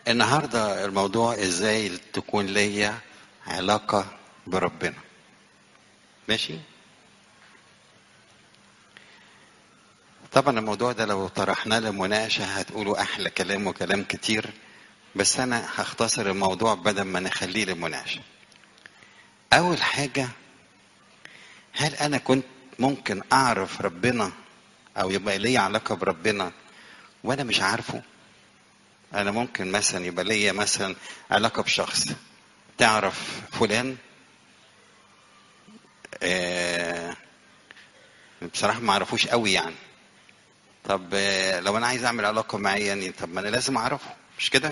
النهارده الموضوع ازاي تكون ليا علاقة بربنا ماشي طبعا الموضوع ده لو طرحناه لمناقشة هتقولوا أحلى كلام وكلام كتير بس أنا هختصر الموضوع بدل ما نخليه للمناقشة أول حاجة هل أنا كنت ممكن أعرف ربنا أو يبقى لي علاقة بربنا وأنا مش عارفه أنا ممكن مثلا يبقى ليا مثلا علاقة بشخص تعرف فلان آه بصراحة ما أعرفوش قوي يعني طب آه لو أنا عايز أعمل علاقة معاه يعني طب ما أنا لازم أعرفه مش كده؟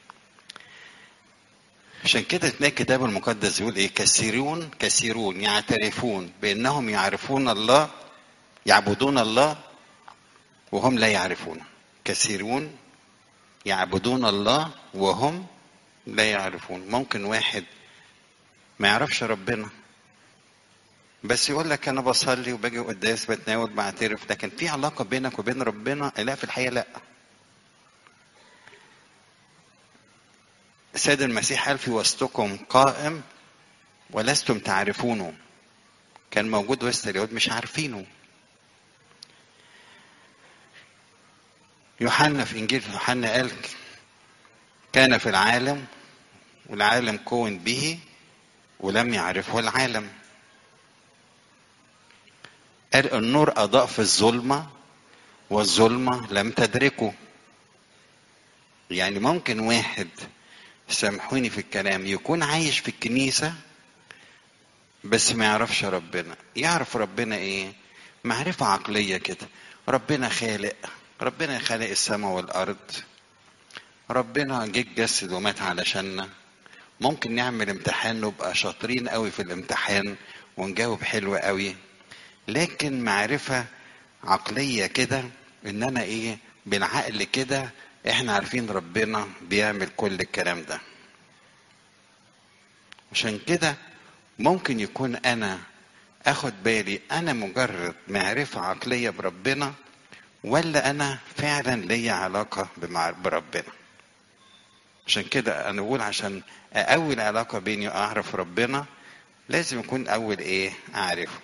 عشان كده تلاقي الكتاب المقدس يقول ايه كثيرون كثيرون يعترفون بانهم يعرفون الله يعبدون الله وهم لا يعرفون كثيرون يعبدون الله وهم لا يعرفون ممكن واحد ما يعرفش ربنا بس يقول لك انا بصلي وباجي قداس بتناول بعترف لكن في علاقه بينك وبين ربنا لا في الحقيقه لا السيد المسيح قال في وسطكم قائم ولستم تعرفونه كان موجود وسط اليهود مش عارفينه يوحنا في انجيل يوحنا قال كان في العالم والعالم كون به ولم يعرفه العالم قال النور اضاء في الظلمه والظلمه لم تدركه يعني ممكن واحد سامحوني في الكلام يكون عايش في الكنيسة بس ما يعرفش ربنا يعرف ربنا ايه معرفة عقلية كده ربنا خالق ربنا خالق السماء والأرض ربنا جه اتجسد ومات علشاننا ممكن نعمل امتحان نبقى شاطرين قوي في الامتحان ونجاوب حلو قوي لكن معرفة عقلية كده ان انا ايه بالعقل كده احنا عارفين ربنا بيعمل كل الكلام ده عشان كده ممكن يكون انا اخد بالي انا مجرد معرفة عقلية بربنا ولا انا فعلا ليا علاقة بربنا عشان كده انا بقول عشان اول علاقة بيني واعرف ربنا لازم يكون اول ايه اعرفه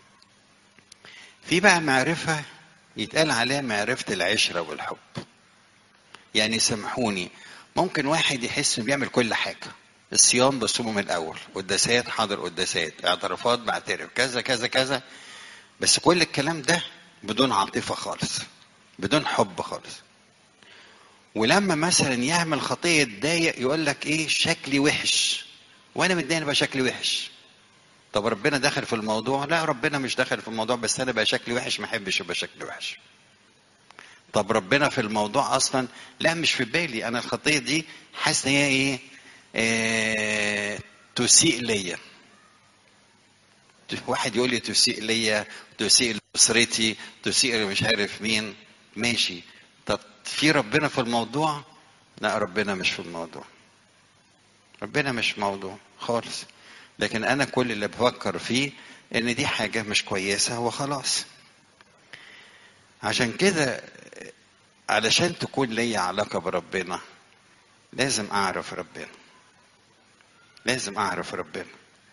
في بقى معرفة يتقال عليها معرفة العشرة والحب يعني سامحوني ممكن واحد يحس انه بيعمل كل حاجه الصيام بصومه من الاول قداسات حاضر قداسات اعترافات بعترف كذا كذا كذا بس كل الكلام ده بدون عاطفه خالص بدون حب خالص ولما مثلا يعمل خطيه يتضايق يقول لك ايه شكلي وحش وانا متضايق بقى شكلي وحش طب ربنا دخل في الموضوع لا ربنا مش دخل في الموضوع بس انا بقى شكلي وحش ما احبش يبقى شكلي وحش طب ربنا في الموضوع اصلا لا مش في بالي انا الخطيه دي حاسس ان هي ايه آه تسيء ليا واحد يقول لي تسيء ليا تسيء لاسرتي تسيء مش عارف مين ماشي طب في ربنا في الموضوع لا ربنا مش في الموضوع ربنا مش موضوع خالص لكن انا كل اللي بفكر فيه ان دي حاجه مش كويسه وخلاص عشان كده علشان تكون لي علاقة بربنا لازم أعرف ربنا لازم أعرف ربنا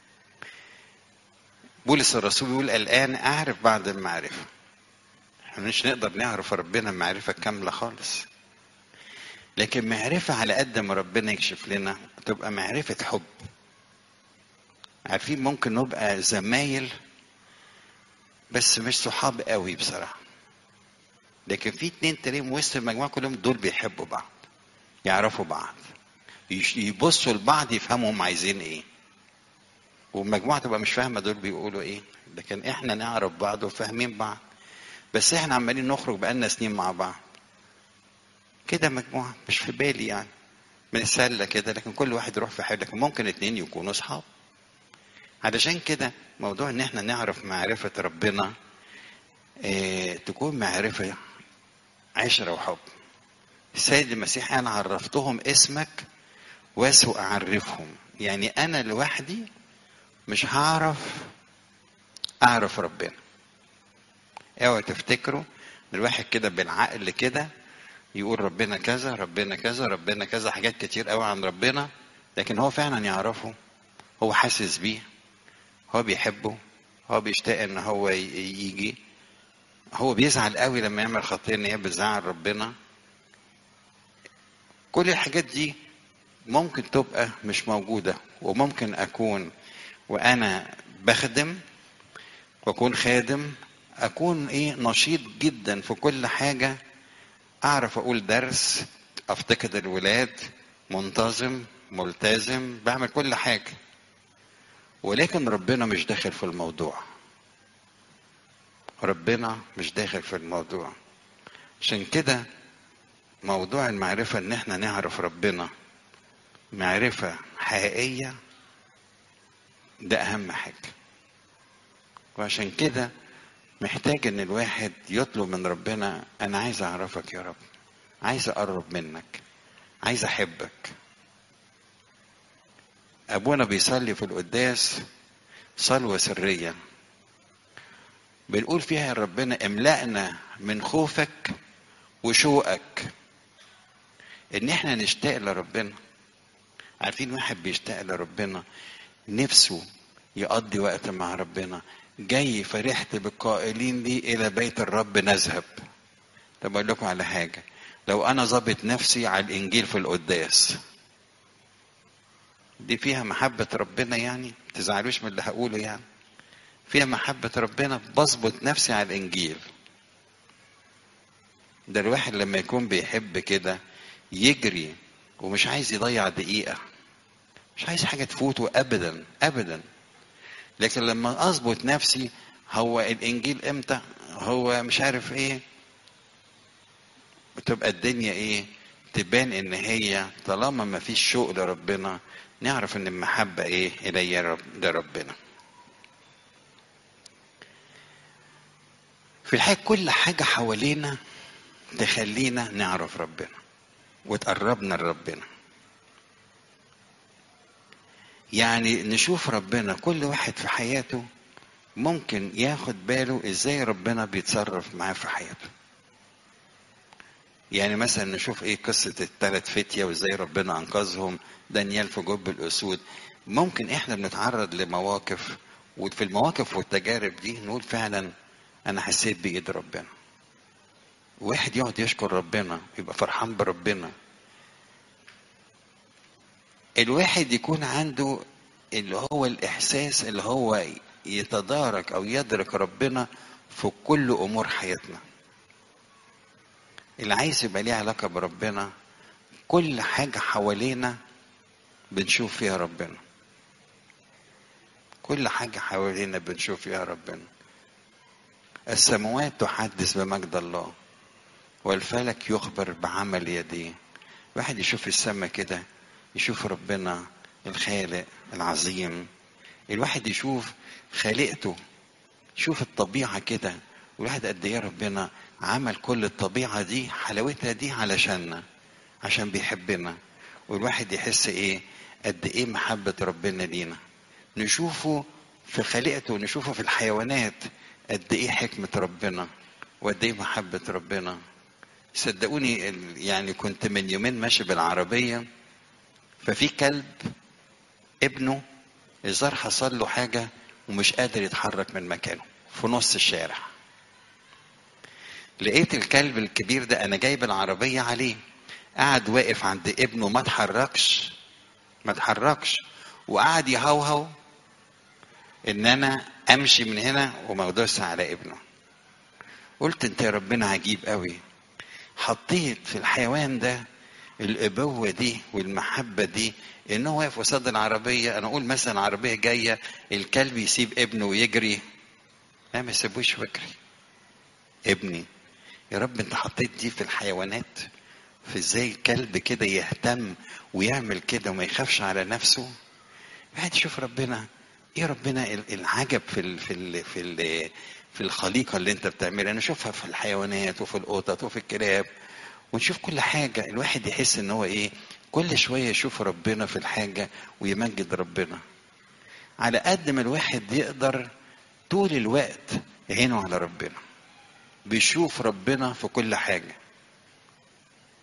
بولس الرسول يقول الآن أعرف بعد المعرفة احنا مش نقدر نعرف ربنا معرفة كاملة خالص لكن معرفة على قد ما ربنا يكشف لنا تبقى معرفة حب عارفين ممكن نبقى زمايل بس مش صحاب قوي بصراحه لكن في اتنين تلاقيهم وسط المجموعه كلهم دول بيحبوا بعض يعرفوا بعض يبصوا لبعض يفهموا هم عايزين ايه والمجموعه تبقى مش فاهمه دول بيقولوا ايه لكن احنا نعرف بعض وفاهمين بعض بس احنا عمالين نخرج بقالنا سنين مع بعض كده مجموعه مش في بالي يعني من السله كده لكن كل واحد يروح في حاله لكن ممكن اتنين يكونوا اصحاب علشان كده موضوع ان احنا نعرف معرفه ربنا اه تكون معرفه عشرة وحب السيد المسيح أنا عرفتهم اسمك واسوا أعرفهم يعني أنا لوحدي مش هعرف أعرف ربنا اوعوا تفتكروا الواحد كده بالعقل كده يقول ربنا كذا ربنا كذا ربنا كذا حاجات كتير قوي عن ربنا لكن هو فعلا يعرفه هو حاسس بيه هو بيحبه هو بيشتاق ان هو يجي هو بيزعل قوي لما يعمل خطيه ان هي بتزعل ربنا كل الحاجات دي ممكن تبقى مش موجوده وممكن اكون وانا بخدم واكون خادم اكون ايه نشيط جدا في كل حاجه اعرف اقول درس افتقد الولاد منتظم ملتزم بعمل كل حاجه ولكن ربنا مش داخل في الموضوع ربنا مش داخل في الموضوع عشان كده موضوع المعرفة ان احنا نعرف ربنا معرفة حقيقية ده اهم حاجة وعشان كده محتاج ان الواحد يطلب من ربنا انا عايز اعرفك يا رب عايز اقرب منك عايز احبك ابونا بيصلي في القداس صلوة سرية بنقول فيها يا ربنا املأنا من خوفك وشوقك ان احنا نشتاق لربنا عارفين واحد بيشتاق لربنا نفسه يقضي وقت مع ربنا جاي فرحت بالقائلين لي الى بيت الرب نذهب طب اقول لكم على حاجه لو انا ظابط نفسي على الانجيل في القداس دي فيها محبة ربنا يعني تزعلوش من اللي هقوله يعني فيها محبة ربنا بظبط نفسي على الإنجيل ده الواحد لما يكون بيحب كده يجري ومش عايز يضيع دقيقة مش عايز حاجة تفوته أبدا أبدا لكن لما أظبط نفسي هو الإنجيل إمتى هو مش عارف إيه بتبقى الدنيا إيه تبان إن هي طالما ما فيش شوق لربنا نعرف ان المحبة ايه الي رب لربنا في الحقيقة كل حاجة حوالينا تخلينا نعرف ربنا وتقربنا لربنا يعني نشوف ربنا كل واحد في حياته ممكن ياخد باله ازاي ربنا بيتصرف معاه في حياته يعني مثلا نشوف ايه قصة الثلاث فتية وازاي ربنا انقذهم دانيال في جب الاسود ممكن احنا بنتعرض لمواقف وفي المواقف والتجارب دي نقول فعلا انا حسيت بايد ربنا واحد يقعد يشكر ربنا يبقى فرحان بربنا الواحد يكون عنده اللي هو الاحساس اللي هو يتدارك او يدرك ربنا في كل امور حياتنا اللي عايز يبقى ليه علاقة بربنا كل حاجة حوالينا بنشوف فيها ربنا كل حاجة حوالينا بنشوف فيها ربنا السماوات تحدث بمجد الله والفلك يخبر بعمل يديه واحد يشوف السماء كده يشوف ربنا الخالق العظيم الواحد يشوف خالقته يشوف الطبيعة كده والواحد قد ايه ربنا عمل كل الطبيعة دي حلاوتها دي علشاننا عشان بيحبنا والواحد يحس ايه قد ايه محبة ربنا لينا نشوفه في خليقته نشوفه في الحيوانات قد ايه حكمة ربنا وقد ايه محبة ربنا صدقوني يعني كنت من يومين ماشي بالعربية ففي كلب ابنه الظاهر حصل له حاجة ومش قادر يتحرك من مكانه في نص الشارع لقيت الكلب الكبير ده انا جايب العربية عليه قعد واقف عند ابنه ما اتحركش ما اتحركش وقعد يهوهو ان انا امشي من هنا وما ادوس على ابنه قلت انت يا ربنا عجيب قوي حطيت في الحيوان ده الابوه دي والمحبه دي ان هو واقف قصاد العربيه انا اقول مثلا عربيه جايه الكلب يسيب ابنه ويجري لا ما يسيبوش ويجري ابني يا رب انت حطيت دي في الحيوانات في ازاي الكلب كده يهتم ويعمل كده وما يخافش على نفسه واحد يشوف ربنا ايه ربنا العجب في ال في ال في ال في الخليقه اللي انت بتعملها نشوفها في الحيوانات وفي القطط وفي الكلاب ونشوف كل حاجه الواحد يحس ان هو ايه كل شويه يشوف ربنا في الحاجه ويمجد ربنا على قد ما الواحد يقدر طول الوقت عينه على ربنا بيشوف ربنا في كل حاجه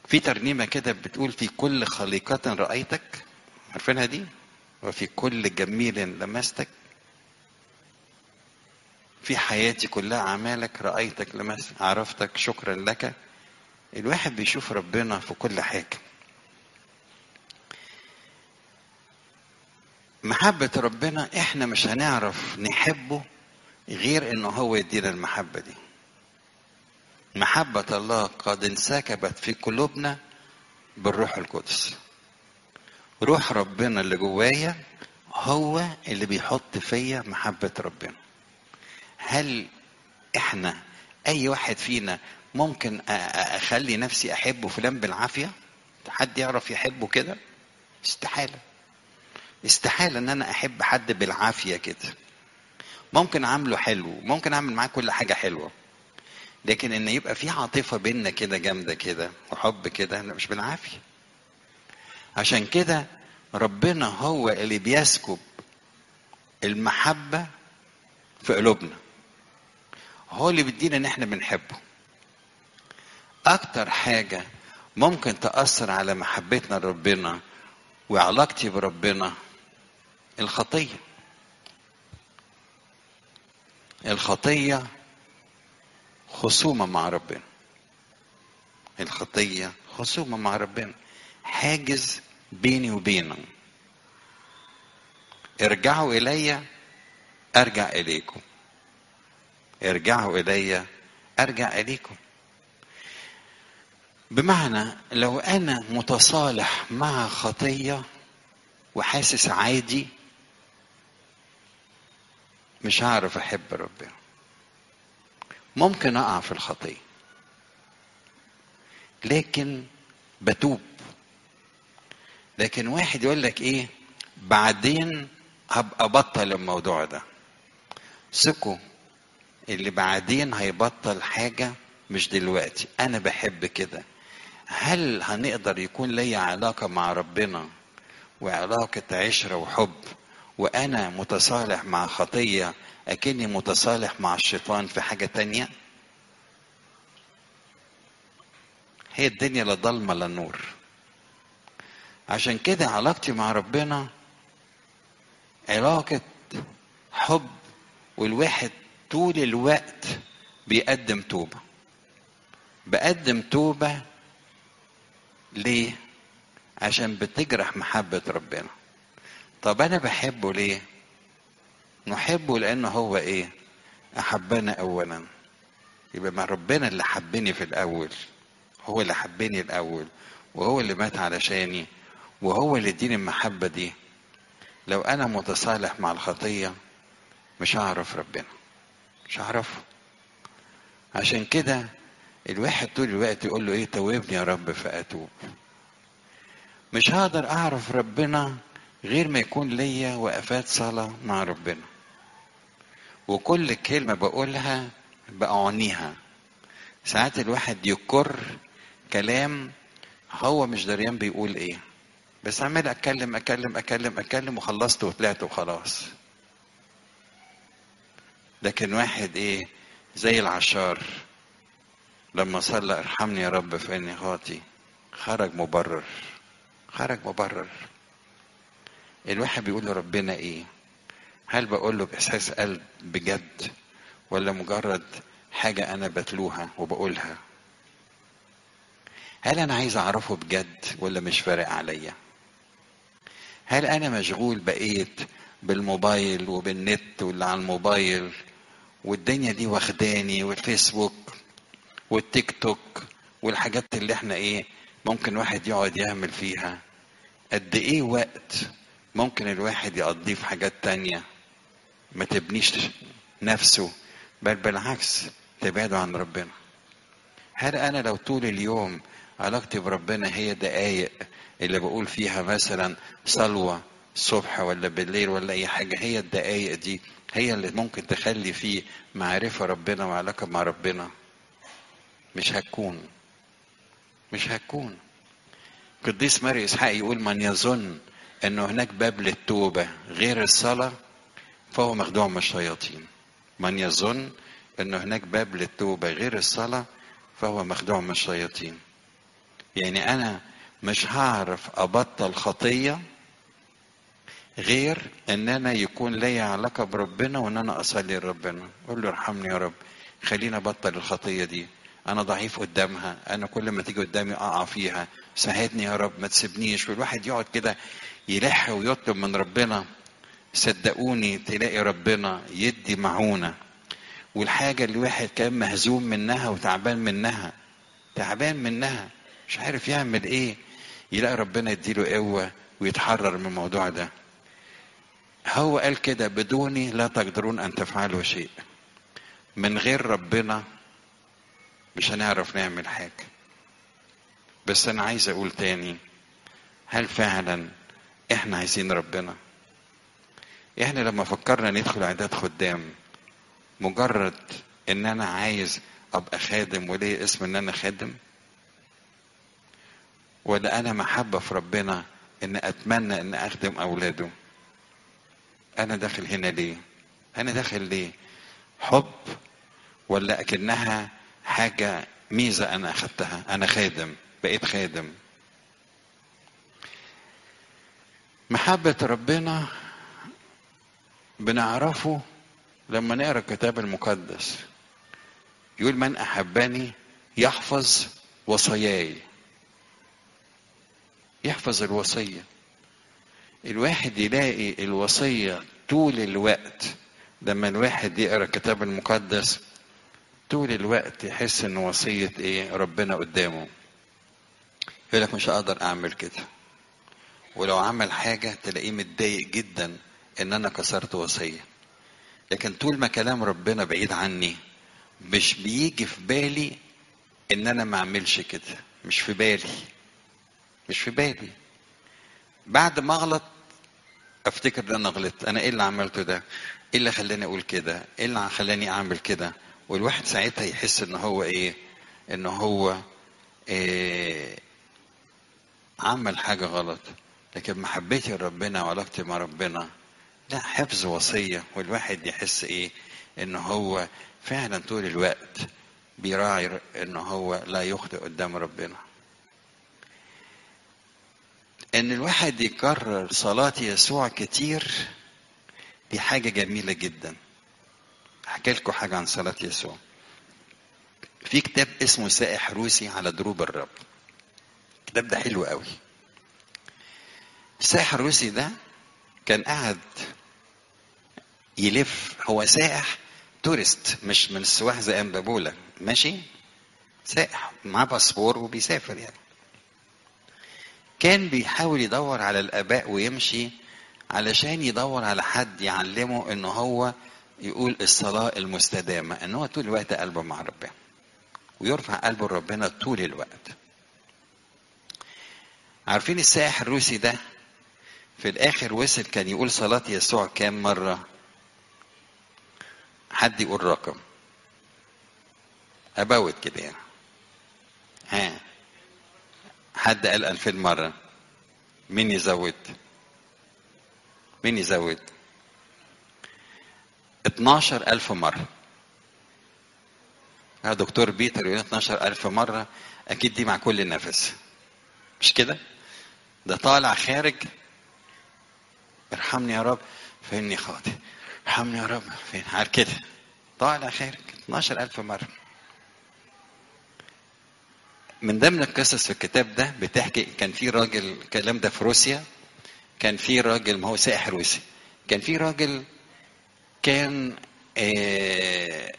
في ترنيمة كده بتقول في كل خليقة رأيتك عارفينها دي وفي كل جميل لمستك في حياتي كلها أعمالك رأيتك لمست عرفتك شكرا لك الواحد بيشوف ربنا في كل حاجة محبة ربنا احنا مش هنعرف نحبه غير انه هو يدينا المحبة دي محبة الله قد انسكبت في قلوبنا بالروح القدس روح ربنا اللي جوايا هو اللي بيحط فيا محبة ربنا هل احنا اي واحد فينا ممكن اخلي نفسي احبه فلان بالعافية حد يعرف يحبه كده استحالة استحالة ان انا احب حد بالعافية كده ممكن اعمله حلو ممكن اعمل معاه كل حاجة حلوة لكن ان يبقى في عاطفة بينا كده جامدة كده وحب كده لا مش بالعافية عشان كده ربنا هو اللي بيسكب المحبة في قلوبنا هو اللي بيدينا ان احنا بنحبه اكتر حاجة ممكن تأثر على محبتنا لربنا وعلاقتي بربنا الخطية الخطية خصومة مع ربنا الخطية خصومة مع ربنا حاجز بيني وبينه ارجعوا إلي أرجع إليكم ارجعوا إلي أرجع إليكم بمعنى لو أنا متصالح مع خطية وحاسس عادي مش هعرف أحب ربنا ممكن أقع في الخطية لكن بتوب لكن واحد يقول لك ايه بعدين هبقى بطل الموضوع ده ثقوا اللي بعدين هيبطل حاجة مش دلوقتي أنا بحب كده هل هنقدر يكون لي علاقة مع ربنا وعلاقة عشرة وحب وأنا متصالح مع خطية أكني متصالح مع الشيطان في حاجة تانية هي الدنيا لا ضلمة لا نور عشان كده علاقتي مع ربنا علاقة حب والواحد طول الوقت بيقدم توبة بقدم توبة ليه؟ عشان بتجرح محبة ربنا طب أنا بحبه ليه؟ نحبه لأنه هو إيه؟ أحبنا أولا يبقى مع ربنا اللي حبني في الأول هو اللي حبني الأول وهو اللي مات علشاني وهو اللي اديني المحبة دي لو أنا متصالح مع الخطية مش هعرف ربنا مش هعرفه عشان كده الواحد طول الوقت يقول له ايه توبني يا رب فأتوب مش هقدر أعرف ربنا غير ما يكون ليا وقفات صلاة مع ربنا وكل كلمة بقولها بأعنيها ساعات الواحد يكر كلام هو مش دريان بيقول ايه بس عمال اتكلم اتكلم اتكلم اتكلم وخلصت وطلعت وخلاص لكن واحد ايه زي العشار لما صلى ارحمني يا رب فاني خاطي خرج مبرر خرج مبرر الواحد بيقول لربنا ايه هل بقول له باحساس قلب بجد ولا مجرد حاجه انا بتلوها وبقولها هل انا عايز اعرفه بجد ولا مش فارق عليا هل انا مشغول بقيت بالموبايل وبالنت واللي على الموبايل والدنيا دي واخداني والفيسبوك والتيك توك والحاجات اللي احنا ايه ممكن واحد يقعد يعمل فيها قد ايه وقت ممكن الواحد يقضيه في حاجات تانية ما تبنيش نفسه بل بالعكس تبعده عن ربنا هل انا لو طول اليوم علاقتي بربنا هي دقايق اللي بقول فيها مثلا صلوة الصبح ولا بالليل ولا اي حاجة هي الدقايق دي هي اللي ممكن تخلي فيه معرفة ربنا وعلاقة مع ربنا مش هتكون مش هتكون قديس ماري اسحاق يقول من يظن انه هناك باب للتوبة غير الصلاة فهو مخدوع من الشياطين من يظن انه هناك باب للتوبة غير الصلاة فهو مخدوع من الشياطين يعني انا مش هعرف ابطل خطيه غير ان انا يكون ليا علاقه بربنا وان انا اصلي لربنا اقول له ارحمني يا رب خليني ابطل الخطيه دي انا ضعيف قدامها انا كل ما تيجي قدامي اقع فيها ساعدني يا رب ما تسيبنيش والواحد يقعد كده يلح ويطلب من ربنا صدقوني تلاقي ربنا يدي معونه والحاجه اللي الواحد كان مهزوم منها وتعبان منها تعبان منها مش عارف يعمل ايه يلاقي ربنا يديله قوه ويتحرر من الموضوع ده هو قال كده بدوني لا تقدرون ان تفعلوا شيء من غير ربنا مش هنعرف نعمل حاجه بس انا عايز اقول تاني هل فعلا احنا عايزين ربنا احنا لما فكرنا ندخل عداد خدام مجرد ان انا عايز ابقى خادم وليه اسم ان انا خادم ولا انا محبة في ربنا ان اتمنى ان اخدم اولاده انا داخل هنا ليه انا داخل ليه حب ولا اكنها حاجة ميزة انا اخدتها انا خادم بقيت خادم محبة ربنا بنعرفه لما نقرا الكتاب المقدس يقول من احبني يحفظ وصاياي يحفظ الوصيه الواحد يلاقي الوصيه طول الوقت لما الواحد يقرا الكتاب المقدس طول الوقت يحس ان وصيه ايه ربنا قدامه يقول لك مش هقدر اعمل كده ولو عمل حاجه تلاقيه متضايق جدا ان انا كسرت وصيه لكن طول ما كلام ربنا بعيد عني مش بيجي في بالي ان انا ما اعملش كده مش في بالي مش في بالي بعد ما اغلط افتكر ان انا غلطت انا ايه اللي عملته ده ايه اللي خلاني اقول كده ايه اللي خلاني اعمل كده والواحد ساعتها يحس ان هو ايه ان هو إيه عمل حاجه غلط لكن محبتي لربنا وعلاقتي مع ربنا لا حفظ وصية والواحد يحس ايه ان هو فعلا طول الوقت بيراعي ان هو لا يخطئ قدام ربنا ان الواحد يكرر صلاة يسوع كتير دي حاجة جميلة جدا احكي لكم حاجة عن صلاة يسوع في كتاب اسمه سائح روسي على دروب الرب الكتاب ده حلو قوي السائح الروسي ده كان قاعد يلف هو سائح تورست مش من السواح زي امبابولا ماشي سائح معاه باسبور وبيسافر يعني كان بيحاول يدور على الاباء ويمشي علشان يدور على حد يعلمه ان هو يقول الصلاة المستدامة ان هو طول الوقت قلبه مع ربنا ويرفع قلبه لربنا طول الوقت عارفين السائح الروسي ده في الاخر وصل كان يقول صلاة يسوع كام مرة حد يقول رقم ابوت كده يعني ها حد قال ألفين مرة مين يزود مين يزود اتناشر ألف مرة يا دكتور بيتر يقول 12 ألف مرة أكيد دي مع كل نفس مش كده ده طالع خارج ارحمني يا رب فإني خاطئ ارحمني يا رب فين عارف كده طالع خارج 12 ألف مرة من ضمن القصص في الكتاب ده بتحكي كان في راجل الكلام ده في روسيا كان في راجل ما هو سائح روسي كان في راجل كان آه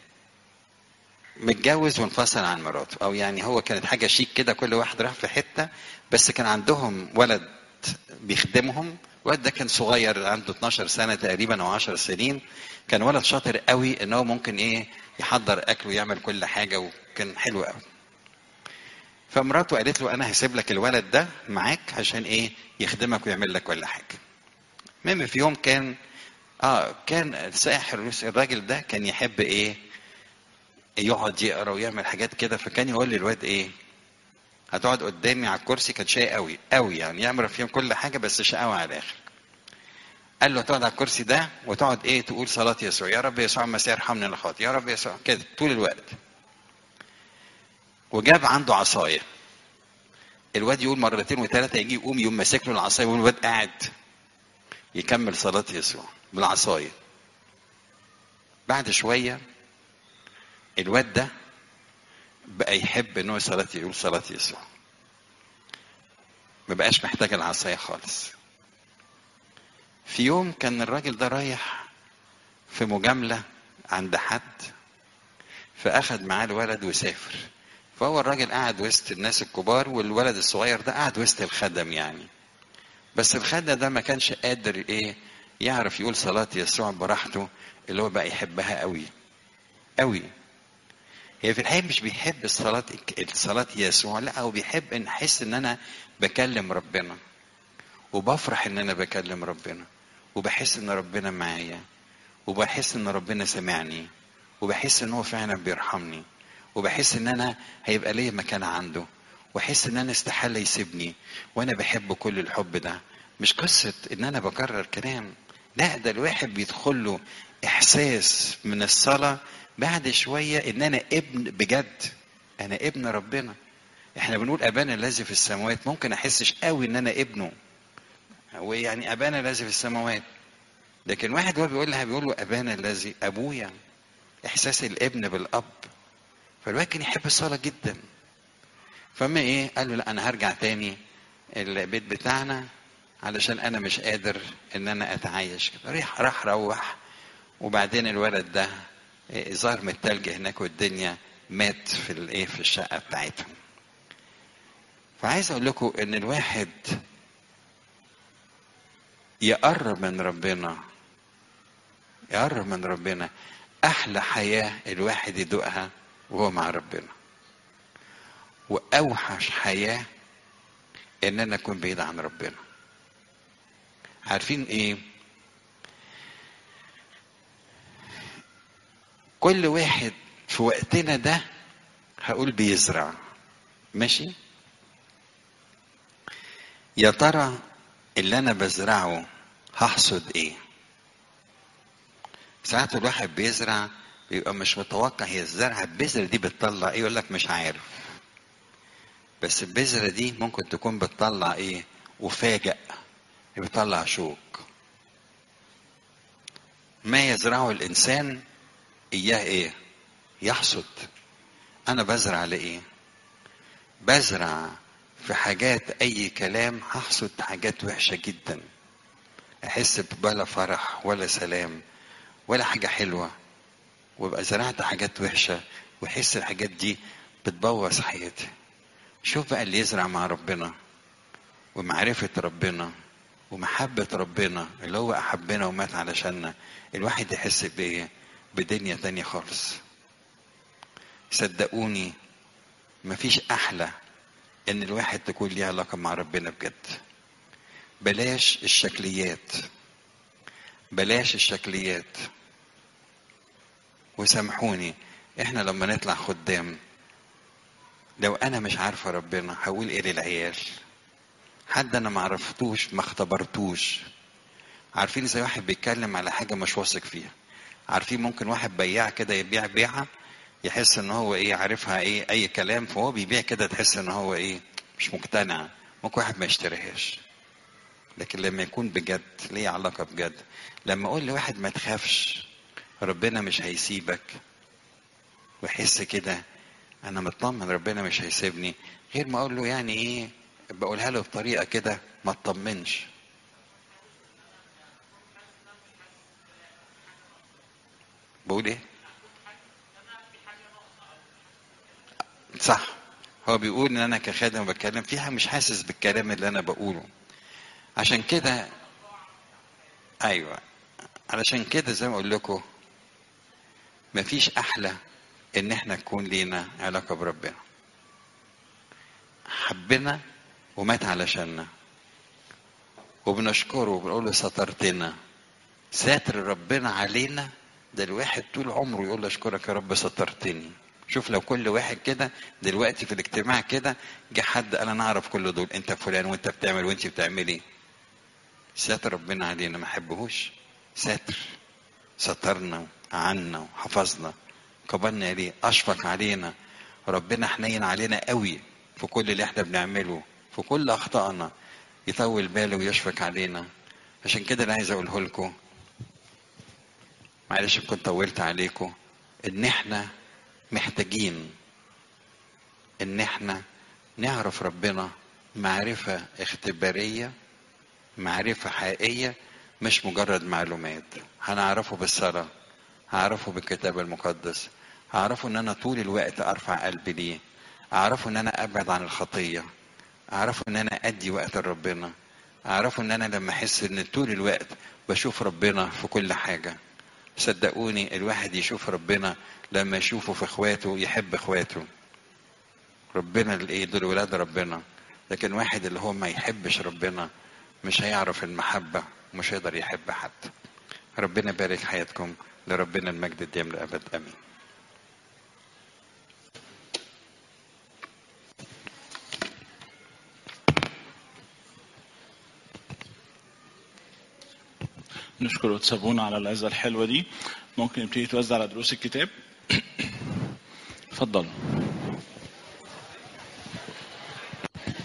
متجوز وانفصل عن مراته او يعني هو كانت حاجه شيك كده كل واحد راح في حته بس كان عندهم ولد بيخدمهم الولد ده كان صغير عنده 12 سنه تقريبا او 10 سنين كان ولد شاطر قوي ان هو ممكن ايه يحضر اكل ويعمل كل حاجه وكان حلو قوي فمراته قالت له انا هسيب لك الولد ده معاك عشان ايه يخدمك ويعمل لك كل حاجه المهم في يوم كان اه كان السائح الروسي الراجل ده كان يحب ايه يقعد يقرا ويعمل حاجات كده فكان يقول للواد ايه هتقعد قدامي على الكرسي كان شقي قوي قوي يعني يعمل فيهم كل حاجه بس شقاوة على الاخر قال له تقعد على الكرسي ده وتقعد ايه تقول صلاه يسوع يا رب يسوع المسيح ارحمني انا خاطئ يا رب يسوع كده طول الوقت وجاب عنده عصايه الواد يقول مرتين وثلاثه يجي يقوم يقوم ماسك له العصايه والواد قاعد يكمل صلاه يسوع بالعصايه بعد شويه الواد ده بقى يحب ان هو صلاه يقول صلاه يسوع ما بقاش محتاج العصايه خالص في يوم كان الراجل ده رايح في مجامله عند حد فاخد معاه الولد وسافر فهو الراجل قاعد وسط الناس الكبار والولد الصغير ده قاعد وسط الخدم يعني بس الخدم ده ما كانش قادر ايه يعرف يقول صلاة يسوع براحته اللي هو بقى يحبها قوي قوي هي في الحقيقة مش بيحب الصلاة الصلاة يسوع لا هو بيحب ان احس ان انا بكلم ربنا وبفرح ان انا بكلم ربنا وبحس ان ربنا معايا وبحس ان ربنا سمعني وبحس ان هو فعلا بيرحمني وبحس ان انا هيبقى ليا مكان عنده واحس ان انا استحاله يسيبني وانا بحب كل الحب ده مش قصه ان انا بكرر كلام لا ده الواحد بيدخل له احساس من الصلاه بعد شويه ان انا ابن بجد انا ابن ربنا احنا بنقول ابانا الذي في السماوات ممكن احسش قوي ان انا ابنه هو يعني ابانا الذي في السماوات لكن واحد هو بيقول لها بيقول له ابانا الذي ابويا احساس الابن بالاب فالواحد كان يحب الصلاه جدا فما ايه قال له لا انا هرجع تاني البيت بتاعنا علشان انا مش قادر ان انا اتعايش كده راح راح روح وبعدين الولد ده ظهر من التلج هناك والدنيا مات في الايه في الشقه بتاعتهم فعايز اقول لكم ان الواحد يقرب من ربنا يقرب من ربنا احلى حياه الواحد يدوقها وهو مع ربنا واوحش حياه ان انا اكون بعيد عن ربنا عارفين ايه كل واحد في وقتنا ده هقول بيزرع ماشي يا ترى اللي انا بزرعه هحصد ايه ساعات الواحد بيزرع بيبقى مش متوقع هي الزرعه البذره دي بتطلع ايه يقول لك مش عارف بس البذره دي ممكن تكون بتطلع ايه وفاجأ بتطلع شوك ما يزرعه الانسان اياه ايه يحصد انا بزرع لايه بزرع في حاجات اي كلام هحصد حاجات وحشه جدا احس بلا فرح ولا سلام ولا حاجه حلوه وابقى زرعت حاجات وحشه واحس الحاجات دي بتبوظ حياتي شوف بقى اللي يزرع مع ربنا ومعرفة ربنا ومحبة ربنا اللي هو أحبنا ومات علشاننا الواحد يحس بإيه؟ بدنيا تانية خالص صدقوني مفيش أحلى إن الواحد تكون ليه علاقة مع ربنا بجد بلاش الشكليات بلاش الشكليات وسامحوني احنا لما نطلع خدام لو انا مش عارفه ربنا هقول ايه للعيال حد انا ما عرفتوش ما اختبرتوش عارفين زي واحد بيتكلم على حاجه مش واثق فيها عارفين ممكن واحد بياع كده يبيع بيعه يحس ان هو ايه عارفها ايه اي كلام فهو بيبيع كده تحس ان هو ايه مش مقتنع ممكن واحد ما يشتريهاش لكن لما يكون بجد ليه علاقه بجد لما اقول لواحد ما تخافش ربنا مش هيسيبك ويحس كده انا مطمن ربنا مش هيسيبني غير ما اقول له يعني ايه بقولها له بطريقه كده ما تطمنش بقول ايه صح هو بيقول ان انا كخادم بتكلم فيها مش حاسس بالكلام اللي انا بقوله عشان كده ايوه علشان كده زي ما اقول لكم مفيش احلى ان احنا نكون لينا علاقه بربنا حبنا ومات علشاننا وبنشكره وبنقول له سترتنا ساتر ربنا علينا ده الواحد طول عمره يقول له اشكرك يا رب سترتني شوف لو كل واحد كده دلوقتي في الاجتماع كده جه حد قال انا اعرف كل دول انت فلان وانت بتعمل وانت بتعملي ساتر ربنا علينا ما حبهوش ساتر سترنا عنا وحفظنا قبلنا ليه اشفق علينا ربنا حنين علينا قوي في كل اللي احنا بنعمله في كل اخطائنا يطول باله ويشفق علينا عشان كده اللي عايز اقوله لكم معلش كنت طولت عليكم ان احنا محتاجين ان احنا نعرف ربنا معرفة اختبارية معرفة حقيقية مش مجرد معلومات هنعرفه بالصلاة هعرفه بالكتاب المقدس هعرفه ان انا طول الوقت ارفع قلبي ليه اعرفه ان انا ابعد عن الخطية اعرفه ان انا ادي وقت لربنا اعرفه ان انا لما احس ان طول الوقت بشوف ربنا في كل حاجة صدقوني الواحد يشوف ربنا لما يشوفه في اخواته يحب اخواته ربنا الايه دول ولاد ربنا لكن واحد اللي هو ما يحبش ربنا مش هيعرف المحبة ومش هيقدر يحب حد ربنا يبارك حياتكم لربنا المجد الدائم للأبد آمين نشكر وتسابونا على العزة الحلوة دي ممكن نبتدي توزع على دروس الكتاب اتفضل